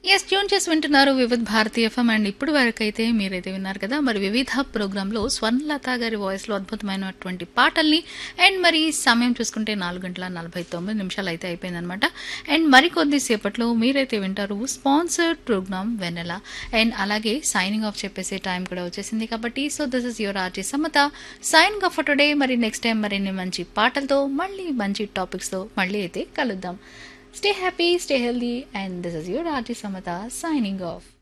Yes tune చేసి వింటున్నారు వివిధ భారతీ ఎఫ్ఎం అండ్ ఇప్పుడు వరకు అయితే మీరైతే విన్నారు కదా మరి వివిధ ప్రోగ్రాంలో స్వర్ణలత గారి వాయిస్లో అద్భుతమైనటువంటి పాటల్ని అండ్ మరి సమయం చూసుకుంటే నాలుగు గంటల నలభై తొమ్మిది నిమిషాలు అయితే అయిపోయిందనమాట అండ్ మరికొద్ది సేపట్లో మీరైతే వింటారు స్పాన్సర్డ్ ప్రోగ్రామ్ వెనెల అండ్ అలాగే సైనింగ్ ఆఫ్ చెప్పేసే టైం కూడా వచ్చేసింది కాబట్టి so this is your RJ Samatha signing off today మరి నెక్స్ట్ టైం మరిన్ని మంచి పాటలతో మళ్ళీ మంచి టాపిక్స్తో మళ్ళీ అయితే కలుద్దాం Stay happy, stay healthy, and this is your Rati Samata signing off.